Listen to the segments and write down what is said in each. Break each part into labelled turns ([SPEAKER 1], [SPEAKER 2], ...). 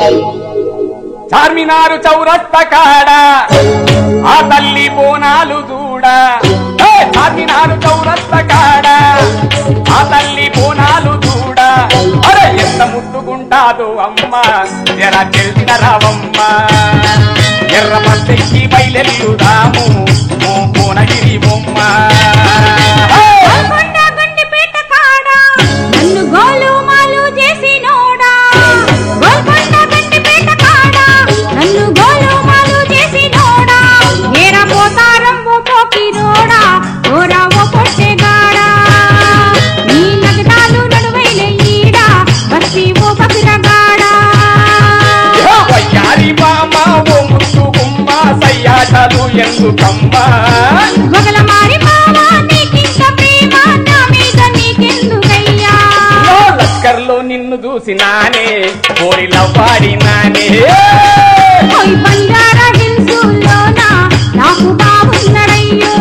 [SPEAKER 1] చార్మినారు చౌరస్త కాడ ఆ తల్లి బోనాలు చూడ ఏ చార్మినారు చౌరస్త కాడ ఆ తల్లి బోనాలు చూడ అరే ఎంత ముద్దుగుంటాదో అమ్మ ఎర తెలిసిన రావమ్మ ఎర్ర పత్తెక్కి బయలెల్లుదాము ఓ భువనగిరి బొమ్మ హే!
[SPEAKER 2] గోల్కొండ గండిపేట కాడ నన్ను గోలు మాలు చేసినోడా గోల్కొండ గండిపేట కాడ నన్ను గోలు మాలు చేసినోడా ఏర పోతారం ఓ పోకిరోడా ఓరా ఓ పొట్టెగాడా నీ నగదాలు నడువైన ఈడ బస్సి ఓ బసిరగాడా
[SPEAKER 1] వయ్యారి బామ ఓ ముత్తు గుమ్మ సయ్యాటలు ఎందుకమ్మా
[SPEAKER 2] మొగల మారి మావా నీకింత ప్రేమ నా మీద నీకెందుకయ్యా
[SPEAKER 1] ఓ లస్కర్లో నిన్ను చూసినానే కోరిలో పాడినానే
[SPEAKER 2] ఓయ్ బంజారా హిల్సుల్లోన నాకు బాగున్నడయ్యో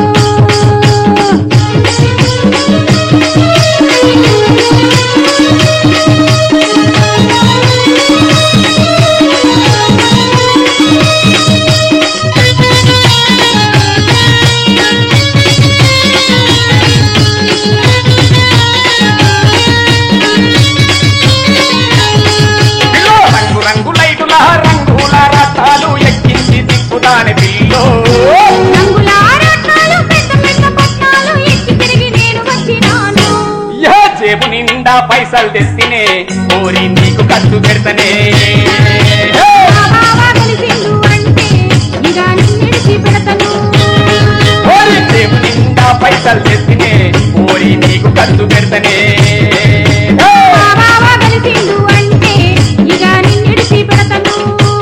[SPEAKER 1] పిల్లో రంగు రంగు లైటుల రంగుల రథాలు ఎక్కించి తిప్పుదాని పిల్లో
[SPEAKER 2] రంగుల రత్నాలు పెద్ద పెద్ద పట్నాలు ఎక్కి తిరిగి నేను వచ్చినాను
[SPEAKER 1] ఏ జేబు నిండా పైసలు తెస్తినే కోరి నీకు ఖర్చు పెడతనే
[SPEAKER 2] మా బావ కలిసిండు అంటే ఇక నిన్నిడిచి పెడతను
[SPEAKER 1] కోరి జేబు నిండా పైసలు తెస్తినే కోరి నీకు ఖర్చు పెడతనే
[SPEAKER 2] మా బావ కలిసిండు అంటే ఇక నిన్నిడిచి పెడతను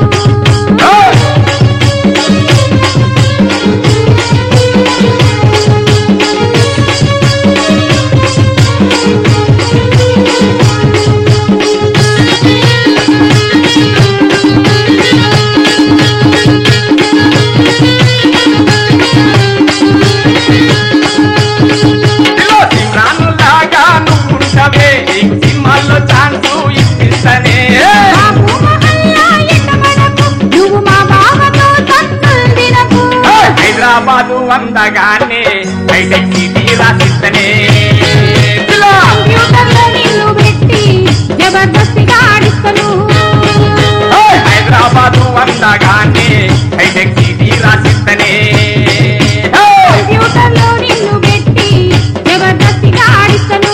[SPEAKER 1] పిల్లో సిమ్రానులాగా నువ్వుంటవే నీకు సినిమాల్లో ఛాన్స్ ఇప్పిస్తనే
[SPEAKER 2] బాబు మహల్లా ఎట్టబడకు, నువ్వు మా బావతో తన్నులు తినకు.
[SPEAKER 1] హైదరాబాదు అందగానే హైటెక్ సిటీ రాసిస్తనే పిల్ల
[SPEAKER 2] కంప్యూటర్లో నిన్ను పెట్టి జబర్దస్తిగా ఆడిస్తను.
[SPEAKER 1] హైదరాబాదు అందగానే హైటెక్ సిటీ రాసిస్తనే
[SPEAKER 2] కంప్యూటర్లో నిన్ను పెట్టి జబర్దస్తిగా ఆడిస్తను.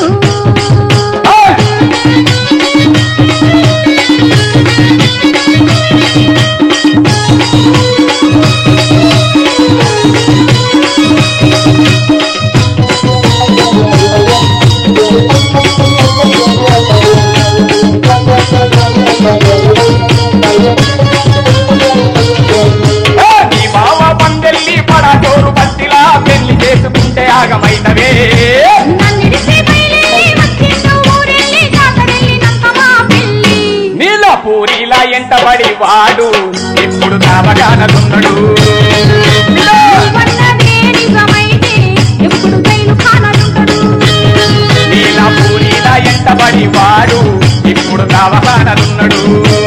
[SPEAKER 1] నీ బావ పందెల్లి పడచోరు బస్తిలా పెళ్లి చేసుకుంటే ఆగమైనవే
[SPEAKER 2] నన్నిడిసి బయలుదేరి వచ్చిండు ఊరెళ్ళి జాతరెళ్ళినాక మా పెళ్ళి.
[SPEAKER 1] నీల పూరిలా ఎంటబడి వాడు ఇప్పుడు కావగానదున్నడు
[SPEAKER 2] నీవన్నదే నిజమైతే ఎప్పుడు జైలు ఖానాలుంటడు.
[SPEAKER 1] నీల పూరిలా ఎంటబడి వాడు ఇప్పుడు కావగానదున్నడు